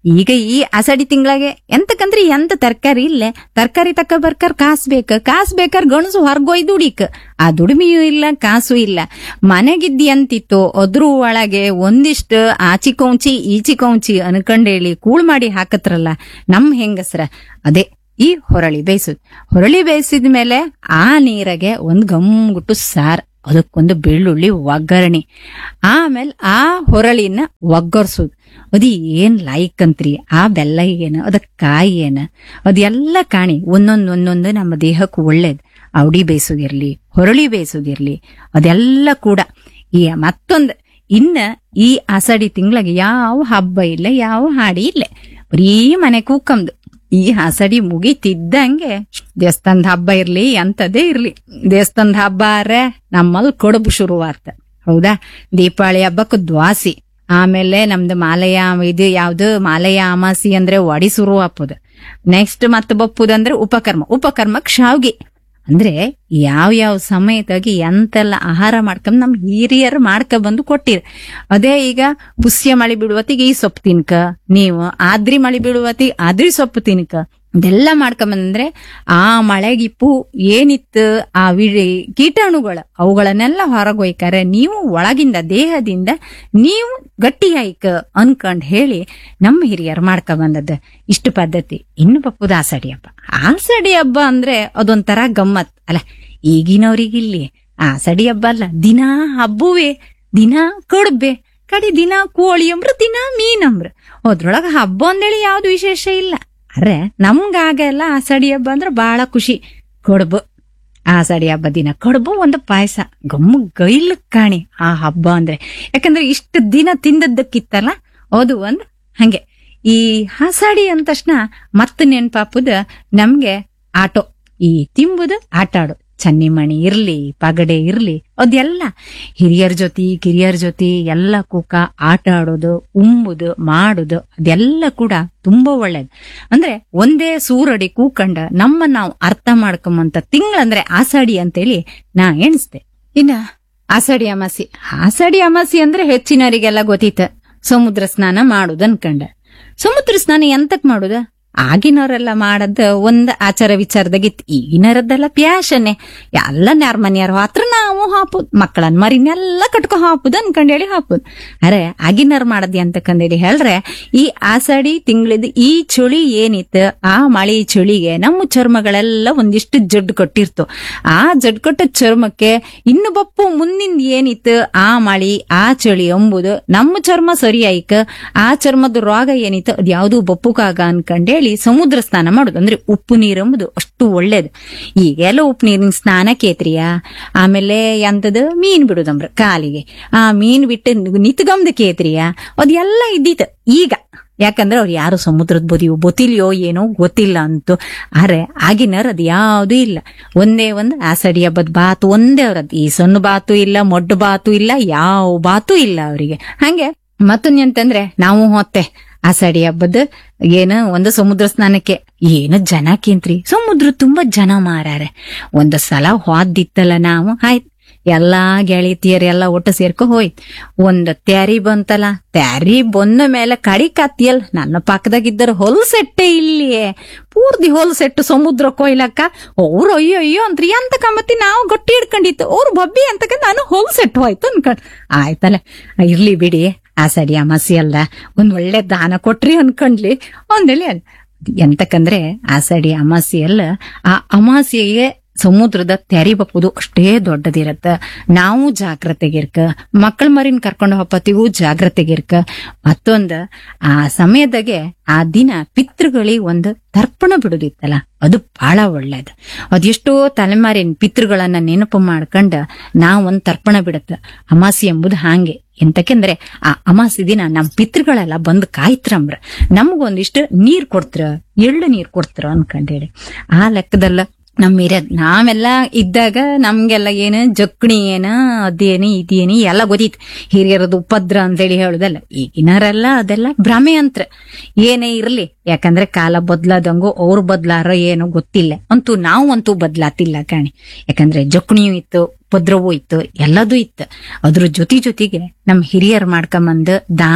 ಈಗ ಈ ಅಸಡಿ ತಿಂಗಳಾಗೆ ಎಂತಕಂದ್ರೆ ಎಂತ ತರಕಾರಿ ಇಲ್ಲೇ ತರಕಾರಿ ತಕ್ಕ ಬರ್ಕರ್ ಕಾಸ್ ಬೇಕ ಕಾಸ್ ಬೇಕಾರ ಗಣಸು ಹೊರ್ಗೊಯ್ ದುಡಿಕ್ ಆ ದುಡಿಮೆಯೂ ಇಲ್ಲ ಕಾಸು ಇಲ್ಲ ಮನೆಗಿದ್ದಿ ಅಂತಿತ್ತು ಅದ್ರ ಒಳಗೆ ಒಂದಿಷ್ಟು ಆಚಿ ಕೌಂಚಿ ಈಚಿ ಕೌಂಚಿ ಅನ್ಕಂಡೇಳಿ ಕೂಳ್ ಮಾಡಿ ಹಾಕತ್ರಲ್ಲ ನಮ್ ಹೆಂಗಸ್ರ ಅದೇ ಈ ಹೊರಳಿ ಬೇಯಿಸುದು ಹೊರಳಿ ಬೇಯಿಸಿದ ಮೇಲೆ ಆ ನೀರಿಗೆ ಒಂದ್ ಗಮ್ಗುಟ್ಟು ಸಾರ್ ಅದಕ್ಕೊಂದು ಬೆಳ್ಳುಳ್ಳಿ ಒಗ್ಗರಣೆ ಆಮೇಲೆ ಆ ಹೊರಳಿನ ಒಗ್ಗರ್ಸುದು ಅದು ಏನ್ ಲಾಯ್ಕ್ ಅಂತ್ರಿ ಆ ಬೆಲ್ಲ ಏನ ಅದಕ್ ಕಾಯಿ ಏನ ಅದೆಲ್ಲ ಕಾಣಿ ಒಂದೊಂದ್ ಒಂದೊಂದು ನಮ್ಮ ದೇಹಕ್ಕೆ ಒಳ್ಳೇದ್ ಅವಡಿ ಬೇಯಿಸೋದಿರ್ಲಿ ಹೊರಳಿ ಬೇಯಿಸೋದಿರ್ಲಿ ಅದೆಲ್ಲ ಕೂಡ ಈ ಮತ್ತೊಂದ್ ಇನ್ನ ಈ ಆಸಡಿ ತಿಂಗಳಿಗೆ ಯಾವ ಹಬ್ಬ ಇಲ್ಲ ಯಾವ ಹಾಡಿ ಇಲ್ಲ ಬರೀ ಮನೆ ಕೂಕಂದು ಈ ಹಸಡಿ ಮುಗಿತಿದ್ದಂಗೆ ದೇವಸ್ಥಾನದ ಹಬ್ಬ ಇರ್ಲಿ ಎಂತದೇ ಇರ್ಲಿ ದೇವಸ್ಥಾನದ ಹಬ್ಬ ಆರೆ ನಮ್ಮಲ್ಲಿ ಕೊಡಬು ಶುರುವಾತ ಹೌದಾ ದೀಪಾವಳಿ ಹಬ್ಬಕ್ಕೆ ದ್ವಾಸಿ ಆಮೇಲೆ ನಮ್ದು ಮಾಲಯ ಇದು ಯಾವ್ದು ಮಾಲಯ ಅಮಾಸಿ ಅಂದ್ರೆ ಒಡಿ ಶುರು ಹಾಪುದು ನೆಕ್ಸ್ಟ್ ಮತ್ತೆ ಬಪ್ಪುದಂದ್ರೆ ಉಪಕರ್ಮ ಉಪಕರ್ಮಕ್ ಶಾವ್ಗಿ ಅಂದ್ರೆ ಯಾವ ಯಾವ ಸಮಯದಾಗಿ ಎಂತೆಲ್ಲ ಆಹಾರ ಮಾಡ್ಕೊಂಡ್ ನಮ್ ಹಿರಿಯರು ಮಾಡ್ಕ ಬಂದು ಕೊಟ್ಟಿರ ಅದೇ ಈಗ ಪುಷ್ಯ ಮಳಿ ಬಿಡುವತ್ತಿಗೆ ಈ ಸೊಪ್ಪು ತಿನ್ಕ ನೀವು ಆದ್ರಿ ಮಳಿ ಬಿಡುವತ್ತಿಗೆ ಆದ್ರಿ ಸೊಪ್ಪು ತಿನ್ಕ ಇದೆಲ್ಲ ಮಾಡ್ಕೊಂಬಂದ್ರೆ ಆ ಮಳೆಗಿಪ್ಪು ಏನಿತ್ತು ಆ ವಿಳಿ ಕೀಟಾಣುಗಳು ಅವುಗಳನ್ನೆಲ್ಲ ಹೊರಗೊಯ್ಕಾರೆ ನೀವು ಒಳಗಿಂದ ದೇಹದಿಂದ ನೀವು ಗಟ್ಟಿಯಾಯ್ಕ ಅನ್ಕೊಂಡ್ ಹೇಳಿ ನಮ್ಮ ಹಿರಿಯರು ಮಾಡ್ಕ ಬಂದದ್ದು ಇಷ್ಟು ಪದ್ಧತಿ ಇನ್ನು ಪಪ್ಪುದ ಆಸಡಿ ಹಬ್ಬ ಆಸಡಿ ಹಬ್ಬ ಅಂದ್ರೆ ಅದೊಂಥರ ಗಮ್ಮತ್ ಅಲ್ಲ ಈಗಿನವ್ರಿಗಿಲ್ಲಿ ಆಸಡಿ ಹಬ್ಬ ಅಲ್ಲ ದಿನಾ ಹಬ್ಬುವೆ ದಿನಾ ಕಡ್ಬೆ ಕಡಿ ದಿನ ಕೋಳಿ ಅಂಬ್ರ ದಿನ ಮೀನಂಬ್ರ ಅದ್ರೊಳಗ ಹಬ್ಬ ಅಂದೇಳಿ ಯಾವ್ದು ವಿಶೇಷ ಇಲ್ಲ ಅರೆ ನಮ್ಗಾಗೆಲ್ಲ ಆಸಡಿ ಹಬ್ಬ ಅಂದ್ರೆ ಬಹಳ ಖುಷಿ ಕಡುಬು ಆಸಡಿ ಹಬ್ಬ ದಿನ ಕಡುಬು ಒಂದು ಪಾಯಸ ಗಮ್ಮು ಗೈಲ್ ಕಾಣಿ ಆ ಹಬ್ಬ ಅಂದ್ರೆ ಯಾಕಂದ್ರೆ ಇಷ್ಟು ದಿನ ತಿಂದದ್ದಕ್ಕಿತ್ತಲ್ಲ ಅದು ಒಂದ್ ಹಂಗೆ ಈ ಹಾಸಾಡಿ ಅಂದ ತಕ್ಷಣ ಮತ್ತೆ ನೆನ್ಪಾಪುದ ನಮ್ಗೆ ಆಟೋ ಈ ತಿಂಬುದು ಆಟ ಆಡು ಚನ್ನಿಮಣಿ ಇರ್ಲಿ ಪಗಡೆ ಇರ್ಲಿ ಅದೆಲ್ಲ ಹಿರಿಯರ ಜೊತೆ ಕಿರಿಯರ ಜೊತೆ ಎಲ್ಲ ಕೂಕ ಆಟ ಆಡೋದು ಉಂಬುದು ಮಾಡುದು ಅದೆಲ್ಲ ಕೂಡ ತುಂಬಾ ಒಳ್ಳೇದು ಅಂದ್ರೆ ಒಂದೇ ಸೂರಡಿ ಕೂಕಂಡ ನಮ್ಮ ನಾವು ಅರ್ಥ ಮಾಡ್ಕೊಂಬಂತ ತಿಂಗಳಂದ್ರೆ ಆಸಾಡಿ ಅಂತೇಳಿ ನಾ ಎಣಿಸ್ದೆ ಇನ್ನ ಆಸಾಡಿ ಅಮಾಸಿ ಆಸಾಡಿ ಅಮಾಸಿ ಅಂದ್ರೆ ಹೆಚ್ಚಿನವರಿಗೆಲ್ಲ ಗೊತ್ತಿತ್ತ ಸಮುದ್ರ ಸ್ನಾನ ಮಾಡುದು ಅನ್ಕಂಡ ಸಮುದ್ರ ಸ್ನಾನ ಎಂತಕ್ ಮಾಡುದ ಆಗಿನವರೆಲ್ಲ ಮಾಡದ ಒಂದ್ ಆಚಾರ ವಿಚಾರದಾಗಿತ್ತು ಈಗಿನರದ್ದೆಲ್ಲ ಪ್ಯಾಶನ್ನೇ ಎಲ್ಲ ನ್ಯಾರ ಮನೆಯವ್ರ ಹತ್ರ ನಾವು ಹಾಪುದ್ ಮಕ್ಕಳನ್ ಮರಿನೆಲ್ಲ ಕಟ್ಕೊ ಹಾಪುದ್ ಅನ್ಕಂಡೇಳಿ ಹಾಪುದ್ ಅರೆ ಆಗಿನವ್ರ ಮಾಡದಿ ಅಂತಕಂದೇಳಿ ಹೇಳ್ರೆ ಈ ಆಸಾಡಿ ತಿಂಗಳದ ಈ ಚಳಿ ಏನಿತ್ತು ಆ ಮಳಿ ಚಳಿಗೆ ನಮ್ಮ ಚರ್ಮಗಳೆಲ್ಲ ಒಂದಿಷ್ಟು ಜಡ್ಡು ಕೊಟ್ಟಿರ್ತು ಆ ಜಡ್ ಕೊಟ್ಟ ಚರ್ಮಕ್ಕೆ ಇನ್ನು ಬಪ್ಪು ಮುಂದಿನ ಏನಿತ್ತು ಆ ಮಳಿ ಆ ಚಳಿ ಎಂಬುದು ನಮ್ಮ ಚರ್ಮ ಸರಿ ಆಯ್ಕ ಆ ಚರ್ಮದ ರೋಗ ಏನಿತ್ತು ಅದ್ ಯಾವ್ದು ಬಪ್ಪುಕಾಗ ಅನ್ಕಂಡೇಳಿ ಸಮುದ್ರ ಸ್ನಾನ ಮಾಡುದು ಅಂದ್ರೆ ಉಪ್ಪು ನೀರು ಎಂಬುದು ಅಷ್ಟು ಒಳ್ಳೇದು ಈಗೆಲ್ಲ ಉಪ್ಪು ನೀರಿನ ಸ್ನಾನ ಕೇತ್ರಿಯ ಆಮೇಲೆ ಎಂತದ ಮೀನ್ ಬಿಡುದಂಬ್ರ ಕಾಲಿಗೆ ಆ ಮೀನ್ ಬಿಟ್ಟು ನಿತ್ಗಮ್ದ ಕೇತ್ರಿಯ ಅದೆಲ್ಲ ಇದ್ದಿತ್ತು ಈಗ ಯಾಕಂದ್ರೆ ಅವ್ರು ಯಾರು ಸಮುದ್ರದ ಬದಿಯೋ ಗೊತ್ತಿಲ್ಯೋ ಏನೋ ಗೊತ್ತಿಲ್ಲ ಅಂತು ಆದ್ರೆ ಆಗಿನವ್ರು ಅದ್ ಯಾವ್ದು ಇಲ್ಲ ಒಂದೇ ಒಂದು ಆಸಡಿ ಹಬ್ಬದ ಬಾತು ಒಂದೇ ಅವ್ರದ್ದು ಈ ಸಣ್ಣ ಬಾತು ಇಲ್ಲ ಮೊಡ್ಡು ಬಾತು ಇಲ್ಲ ಯಾವ ಬಾತು ಇಲ್ಲ ಅವರಿಗೆ ಹಂಗೆ ಮತ್ತೊಂದ್ ಅಂತಂದ್ರೆ ನಾವು ಹೊತ್ತೆ ಆಸಡಿ ಹಬ್ಬದ ಏನ ಒಂದು ಸಮುದ್ರ ಸ್ನಾನಕ್ಕೆ ಏನು ಜನ ಕೇಂತ್ರಿ ಸಮುದ್ರ ತುಂಬಾ ಜನ ಮಾರಾರೆ ಒಂದ್ ಸಲ ಹೋದಿತ್ತಲ್ಲ ನಾವು ಆಯ್ತು ಎಲ್ಲಾ ಗೆಳತಿಯರೆಲ್ಲ ಒಟ್ಟು ಸೇರ್ಕೊ ಹೋಯ್ತು ಒಂದ್ ತ್ಯಾರಿ ಬಂತಲ್ಲ ತ್ಯಾರಿ ಬಂದ ಮೇಲೆ ಕಡಿ ಕತ್ತಿಯಲ್ ನನ್ನ ಪಕ್ಕದಾಗಿದ್ದರು ಹೊಲ್ಸೆಟ್ಟೆ ಇಲ್ಲಿಯೇ ಪೂರ್ತಿ ಹೊಲ್ಸೆಟ್ಟು ಸಮುದ್ರ ಕೊಯ್ಲಕ್ಕ ಅವ್ರು ಅಯ್ಯೋ ಅಯ್ಯೋ ಅಂತ್ರಿ ಅಂತ ಕಮ್ಮತ್ತಿ ನಾವು ಗಟ್ಟಿ ಹಿಡ್ಕೊಂಡಿತ್ತು ಅವ್ರು ಬಬ್ಬಿ ಅಂತಕ ನಾನು ಹೊಲ್ಸೆಟ್ಟು ಹೋಯ್ತು ಅನ್ಕೊಂಡ್ ಆಯ್ತಲ್ಲ ಇರ್ಲಿ ಬಿಡಿ ಆ ಸಡಿ ಅಮಾಸಿ ಅಲ್ಲ ಒಂದ್ ಒಳ್ಳೆ ದಾನ ಕೊಟ್ರಿ ಅನ್ಕೊಂಡ್ಲಿ ಒಂದೇಳಿ ಎಂತಕಂದ್ರೆ ಆ ಸಡಿ ಅಮಾಸಿ ಅಲ್ಲ ಆ ಅಮಾಸಿಗೆ ಸಮುದ್ರದ ತೆರಿ ಬಪ್ಪುದು ಅಷ್ಟೇ ದೊಡ್ಡದಿರತ್ತ ನಾವು ಜಾಗ್ರತೆಗಿರ್ಕ ಮಕ್ಕಳ ಮರಿನ್ ಕರ್ಕೊಂಡು ಹೋಗತ್ತಿಗೂ ಜಾಗ್ರತೆಗಿರ್ಕ ಮತ್ತೊಂದ ಆ ಸಮಯದಾಗೆ ಆ ದಿನ ಪಿತೃಗಳಿಗೆ ಒಂದು ತರ್ಪಣ ಬಿಡುದಿತ್ತಲ್ಲ ಅದು ಬಹಳ ಒಳ್ಳೇದು ಅದೆಷ್ಟೋ ತಲೆಮಾರಿನ ಪಿತೃಗಳನ್ನ ನೆನಪು ಮಾಡ್ಕೊಂಡ ನಾವ್ ಒಂದ್ ತರ್ಪಣ ಬಿಡತ್ತ ಅಮಾಸಿ ಎಂಬುದು ಹಾಂಗೆ ಎಂತಕೆಂದ್ರೆ ಆ ಅಮಾಸಿ ದಿನ ನಮ್ ಪಿತೃಗಳೆಲ್ಲ ಬಂದ್ ಕಾಯ್ತ್ರಂಬ್ರ ನಮಗೊಂದಿಷ್ಟು ನೀರ್ ಕೊಡ್ತ್ರ ಎಳ್ಳು ನೀರ್ ಕೊಡ್ತ್ರ ಅನ್ಕಂಡೇಳಿ ಆ ಲೆಕ್ಕದಲ್ಲ ನಮ್ ಹಿರಿಯ ನಾವೆಲ್ಲ ಇದ್ದಾಗ ನಮ್ಗೆಲ್ಲ ಏನು ಜಕ್ಣಿ ಏನ ಅದೇನು ಇದೇನು ಎಲ್ಲ ಗೊತ್ತಿತ್ತು ಹಿರಿಯರದು ಉಪದ್ರ ಅಂತೇಳಿ ಹೇಳುದಲ್ಲ ಈಗಿನರೆಲ್ಲ ಅದೆಲ್ಲ ಭ್ರಮೆ ಅಂತ್ರ ಏನೇ ಇರ್ಲಿ ಯಾಕಂದ್ರೆ ಕಾಲ ಬದ್ಲಾದಂಗು ಅವ್ರು ಬದ್ಲಾರ ಏನೋ ಗೊತ್ತಿಲ್ಲ ಅಂತೂ ನಾವು ಅಂತೂ ಬದ್ಲಾತಿಲ್ಲ ಕಾಣಿ ಯಾಕಂದ್ರೆ ಜಕ್ಣಿಯೂ ಇತ್ತು ಉಪದ್ರವೂ ಇತ್ತು ಎಲ್ಲದೂ ಇತ್ತು ಅದ್ರ ಜೊತೆ ಜೊತೆಗೆ ನಮ್ ಹಿರಿಯರ್ ಮಾಡ್ಕೊಂಬಂದ ದಾನ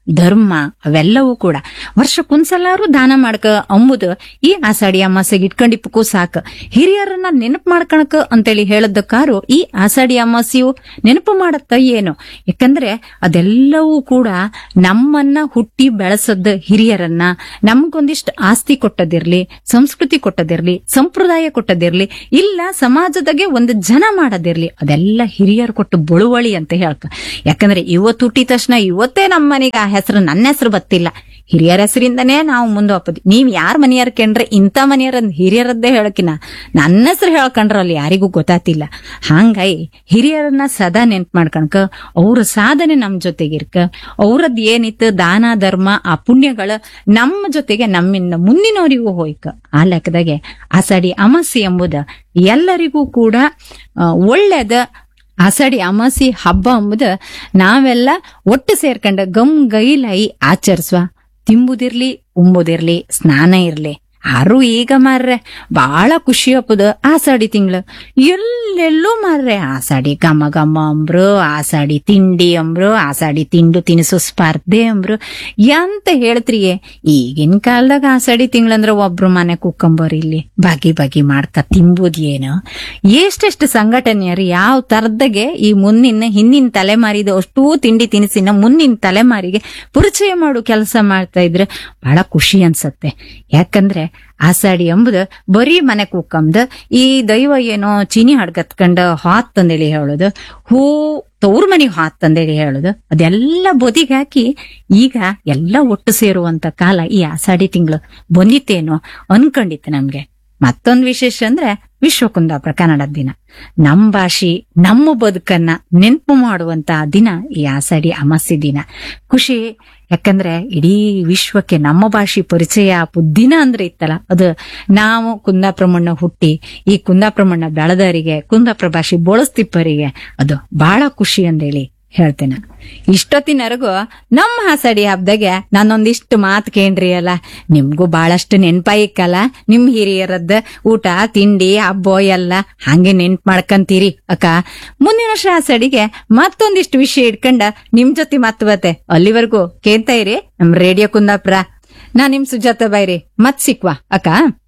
ಧರ್ಮ ಅವೆಲ್ಲವೂ ಕೂಡ ವರ್ಷಕ್ಕೊಂದ್ಸಲಾರು ದಾನ ಮಾಡ್ಕ ಅಂಬುದು ಈ ಆಷಾಢಿ ಅಮಾಸೆಗೆ ಇಟ್ಕೊಂಡಿಪ್ಪಕ್ಕೂ ಸಾಕ ಹಿರಿಯರನ್ನ ನೆನಪು ಮಾಡ್ಕಣಕ ಅಂತೇಳಿ ಹೇಳದಕ್ಕಾರು ಈ ಆಷಾಢಿ ಅಮಾಸೆಯು ನೆನಪು ಮಾಡತ್ತ ಏನು ಯಾಕಂದ್ರೆ ಅದೆಲ್ಲವೂ ಕೂಡ ನಮ್ಮನ್ನ ಹುಟ್ಟಿ ಬೆಳೆಸದ ಹಿರಿಯರನ್ನ ನಮ್ಗೊಂದಿಷ್ಟು ಆಸ್ತಿ ಕೊಟ್ಟದಿರ್ಲಿ ಸಂಸ್ಕೃತಿ ಕೊಟ್ಟದಿರ್ಲಿ ಸಂಪ್ರದಾಯ ಕೊಟ್ಟದಿರ್ಲಿ ಇಲ್ಲ ಸಮಾಜದಾಗೆ ಒಂದು ಜನ ಮಾಡೋದಿರ್ಲಿ ಅದೆಲ್ಲ ಹಿರಿಯರು ಕೊಟ್ಟು ಬಳುವಳಿ ಅಂತ ಹೇಳ್ಕ ಯಾಕಂದ್ರೆ ಇವತ್ತು ಹುಟ್ಟಿದ ತಕ್ಷಣ ಇವತ್ತೇ ನಮ್ಮ ಮನೆಗೆ ಆ ಹೆಸರು ನನ್ನ ಹೆಸರು ಬತ್ತಿಲ್ಲ ಹಿರಿಯರ ಹೆಸರಿಂದನೇ ನಾವು ಮುಂದೆ ಹೋಗ್ಬೋದು ನೀವ್ ಯಾರ ಮನೆಯವ್ರ ಕಂಡ್ರೆ ಇಂಥ ಮನೆಯವ್ರ ಹಿರಿಯರದ್ದೇ ಹೇಳಕಿನ ನನ್ನ ಹೆಸರು ಹೇಳ್ಕೊಂಡ್ರ ಅಲ್ಲಿ ಯಾರಿಗೂ ಗೊತ್ತಾತಿಲ್ಲ ಹಂಗಾಗಿ ಹಿರಿಯರನ್ನ ಸದಾ ನೆನ್ಪು ಮಾಡ್ಕಣಕ ಅವ್ರ ಸಾಧನೆ ನಮ್ ಜೊತೆಗಿರ್ಕ ಅವ್ರದ್ ಏನಿತ್ತು ದಾನ ಧರ್ಮ ಆ ಪುಣ್ಯಗಳು ನಮ್ಮ ಜೊತೆಗೆ ನಮ್ಮಿಂದ ಮುಂದಿನವರಿಗೂ ಹೋಯ್ಕ ಆ ಲೆಕ್ಕದಾಗೆ ಆಷಾಢಿ ಅಮಾಸೆ ಎಂಬುದು ಎಲ್ಲರಿಗೂ ಕೂಡ ಆ, ಒಳ್ಳೇದ ಆಷಾಢಿ ಅಮಾಸಿ ಹಬ್ಬ ಎಂಬುದು ನಾವೆಲ್ಲ ಒಟ್ಟು ಸೇರ್ಕೊಂಡ ಗಮ್ ಗೈಲೈ ಆಚರಿಸುವ ತಿಂಬುದಿರ್ಲಿ ಉಂಬುದಿರ್ಲಿ ಸ್ನಾನ ಇರ್ಲಿ ಆರು ಈಗ ಮಾರ್ರೆ ಬಾಳ ಖುಷಿ ಹಬ್ಬದ ಆಷಾಢಿ ತಿಂಗಳು ಎಲ್ಲೆಲ್ಲೂ ಮಾರ್ರೆ ಆಷಾಢಿ ಘಮ ಘಮ ಅಂಬ್ರು ಆಷಾಢಿ ತಿಂಡಿ ಅಂಬ್ರು ಆಷಾಢಿ ತಿಂಡು ತಿನಿಸು ಸ್ಪರ್ಧೆ ಅಂಬ್ರು ಎಂತ ಹೇಳ್ತ್ರಿಯೇ ಈಗಿನ ಕಾಲದಾಗ ಆಷಾಢಿ ತಿಂಗಳಂದ್ರ ಒಬ್ರು ಮನೆ ಕುಕ್ಕಂಬರ್ ಇಲ್ಲಿ ಬಗೆ ಬಗೆ ಮಾಡ್ಕ ತಿಂಬುದ್ ಏನು ಎಷ್ಟೆಷ್ಟು ಸಂಘಟನೆಯರು ಯಾವ ತರದಾಗೆ ಈ ಮುಂದಿನ ಹಿಂದಿನ ತಲೆಮಾರಿದ ಅಷ್ಟೂ ತಿಂಡಿ ತಿನಿಸಿನ ಮುಂದಿನ ತಲೆಮಾರಿಗೆ ಪರಿಚಯ ಮಾಡು ಕೆಲಸ ಮಾಡ್ತಾ ಇದ್ರೆ ಬಹಳ ಖುಷಿ ಅನ್ಸತ್ತೆ ಯಾಕಂದ್ರೆ ಆಷಾಢಿ ಎಂಬುದು ಬರೀ ಮನೆ ಕುಕ್ಕಂದ ಈ ದೈವ ಏನೋ ಚೀನಿ ಹಡ್ಗತ್ಕಂಡ ಹಾತ್ ತಂದೇಳಿ ಹೇಳೋದು ಹೂ ತವ್ರ ಮನೆಗೆ ಹಾತ್ ತಂದೇಳಿ ಹೇಳೋದು ಅದೆಲ್ಲ ಬದಿಗೆ ಹಾಕಿ ಈಗ ಎಲ್ಲ ಒಟ್ಟು ಸೇರುವಂತ ಕಾಲ ಈ ಆಷಾಢಿ ತಿಂಗಳು ಬಂದಿತ್ತೇನೋ ಅನ್ಕೊಂಡಿತ್ತು ನಮ್ಗೆ ಮತ್ತೊಂದು ವಿಶೇಷ ಅಂದ್ರೆ ವಿಶ್ವ ಕುಂದಾಪುರ ಕನ್ನಡದ ದಿನ ನಮ್ ಭಾಷೆ ನಮ್ಮ ಬದುಕನ್ನ ನೆನಪು ಮಾಡುವಂತ ದಿನ ಈ ಆಷಾಢಿ ಅಮಾಸೆ ದಿನ ಖುಷಿ ಯಾಕಂದ್ರೆ ಇಡೀ ವಿಶ್ವಕ್ಕೆ ನಮ್ಮ ಭಾಷೆ ಪರಿಚಯ ಆಪು ದಿನ ಅಂದ್ರೆ ಇತ್ತಲ್ಲ ಅದು ನಾವು ಕುಂದಾಪುರ ಮಣ್ಣ ಹುಟ್ಟಿ ಈ ಕುಂದಾಪುರ ಮಣ್ಣ ಬೆಳೆದವರಿಗೆ ಕುಂದಾಪುರ ಭಾಷೆ ಬೋಳಸ್ತಿಪ್ಪರಿಗೆ ಅದು ಬಹಳ ಖುಷಿ ಅಂದೇಳಿ ಹೇಳ್ತೇನೆ ಇಷ್ಟೊತ್ತಿನವರೆಗೂ ನಮ್ಮ ಹಾಸಡಿ ಹಬ್ಬದಾಗೆ ನಾನೊಂದಿಷ್ಟು ಮಾತು ಕೇಳ್ರಿ ಅಲ್ಲ ನಿಮ್ಗೂ ಬಹಳಷ್ಟು ನೆನ್ಪಾಯಿಕ್ಕಲ್ಲ ನಿಮ್ ಹಿರಿಯರದ್ದು ಊಟ ತಿಂಡಿ ಹಬ್ಬ ಎಲ್ಲ ಹಂಗೆ ನೆನ್ಪ್ ಮಾಡ್ಕಂತೀರಿ ಅಕ್ಕ ಮುಂದಿನ ವರ್ಷ ಹಾಸಡಿಗೆ ಮತ್ತೊಂದಿಷ್ಟು ವಿಷಯ ಇಟ್ಕೊಂಡ ನಿಮ್ ಜೊತೆ ಮಾತು ಬತ್ತೆ ಅಲ್ಲಿವರೆಗೂ ಕೇಳ್ತಾ ಇರಿ ನಮ್ ರೇಡಿಯೋ ಕುಂದಾಪುರ ನಾ ನಿಮ್ ಸುಜಾತ ಬೈರಿ ಮತ್ ಸಿಕ್ವಾ ಅಕ್ಕ